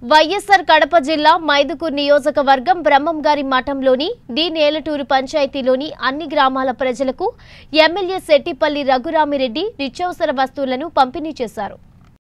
వైఎస్ఆర్ కడప జిల్లా మైదుకూరు నియోజకవర్గం బ్రహ్మంగారి మఠంలోని డి నేలటూరు పంచాయతీలోని అన్ని గ్రామాల ప్రజలకు ఎమ్మెల్యే శెట్టిపల్లి రఘురామిరెడ్డి నిత్యావసర వస్తువులను పంపిణీ చేశారు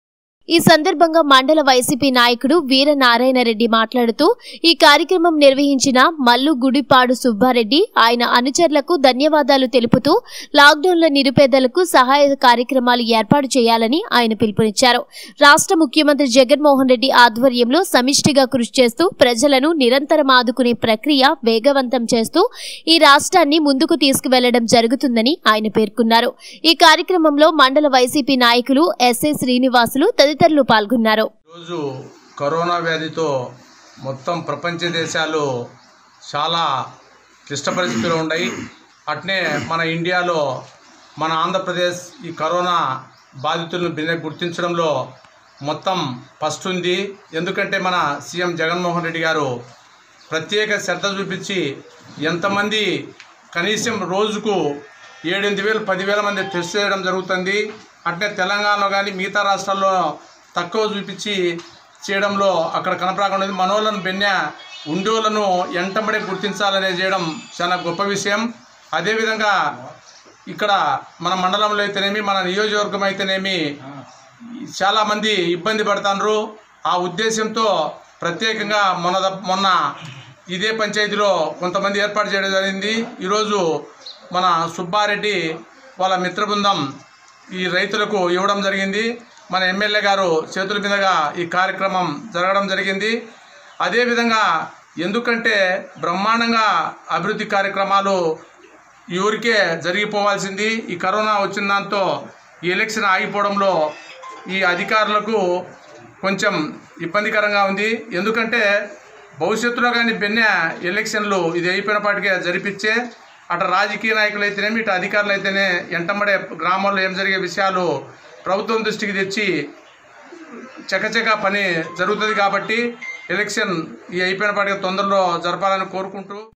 ఈ సందర్భంగా మండల వైసీపీ నాయకుడు వీరనారాయణరెడ్డి మాట్లాడుతూ ఈ కార్యక్రమం నిర్వహించిన మల్లు గుడిపాడు సుబ్బారెడ్డి ఆయన అనుచరులకు ధన్యవాదాలు తెలుపుతూ లాక్డౌన్లో నిరుపేదలకు సహాయ కార్యక్రమాలు ఏర్పాటు చేయాలని ఆయన పిలుపునిచ్చారు రాష్ట్ర ముఖ్యమంత్రి జగన్మోహన్ రెడ్డి ఆధ్వర్యంలో సమిష్టిగా కృషి చేస్తూ ప్రజలను నిరంతరం ఆదుకునే ప్రక్రియ వేగవంతం చేస్తూ ఈ రాష్ట్రాన్ని ముందుకు తీసుకువెళ్లడం జరుగుతుందని ఆయన పేర్కొన్నారు ఈ కార్యక్రమంలో మండల వైసీపీ నాయకులు ఎస్ఏ శ్రీనివాసులు తదితరులు పాల్గొన్నారు ఈరోజు కరోనా వ్యాధితో మొత్తం ప్రపంచ దేశాలు చాలా క్లిష్ట పరిస్థితులు ఉన్నాయి అట్నే మన ఇండియాలో మన ఆంధ్రప్రదేశ్ ఈ కరోనా బాధితులను బిన్న- గుర్తించడంలో మొత్తం ఫస్ట్ ఉంది ఎందుకంటే మన సీఎం జగన్మోహన్ రెడ్డి గారు ప్రత్యేక శ్రద్ధ చూపించి ఎంతమంది కనీసం రోజుకు ఏడెనిమిది వేలు పదివేల మంది టెస్ట్ చేయడం జరుగుతుంది అట్నే తెలంగాణలో కానీ మిగతా రాష్ట్రాల్లో తక్కువ చూపించి చేయడంలో అక్కడ కనపడకుండా మనోళ్ళను బెన్నె ఉండోళ్ళను ఎంటబడే గుర్తించాలనే చేయడం చాలా గొప్ప విషయం అదేవిధంగా ఇక్కడ మన మండలంలో అయితేనేమి మన నియోజకవర్గం అయితేనేమి చాలామంది ఇబ్బంది పడుతున్నారు ఆ ఉద్దేశంతో ప్రత్యేకంగా మొన్న ద- మొన్న ఇదే పంచాయతీలో కొంతమంది ఏర్పాటు చేయడం జరిగింది ఈరోజు మన సుబ్బారెడ్డి వాళ్ళ మిత్ర బృందం ఈ రైతులకు ఇవ్వడం జరిగింది మన ఎమ్మెల్యే గారు చేతుల మీదుగా ఈ కార్యక్రమం జరగడం జరిగింది అదేవిధంగా ఎందుకంటే బ్రహ్మాండంగా అభివృద్ధి కార్యక్రమాలు ఈ ఊరికే జరిగిపోవాల్సింది ఈ కరోనా వచ్చిన దాంతో ఈ ఎలక్షన్ ఆగిపోవడంలో ఈ అధికారులకు కొంచెం ఇబ్బందికరంగా ఉంది ఎందుకంటే భవిష్యత్తులో కానీ బెన్నె ఎలక్షన్లు ఇది అయిపోయినప్పటికే జరిపించే అటు రాజకీయ నాయకులు అయితేనేమి ఇటు అధికారులు అయితేనే ఎంటమ్మడే గ్రామాల్లో ఏం జరిగే విషయాలు ప్రభుత్వం దృష్టికి తెచ్చి చకచక పని జరుగుతుంది కాబట్టి ఎలక్షన్ ఈ అయిపోయినప్పటికీ తొందరలో జరపాలని కోరుకుంటూ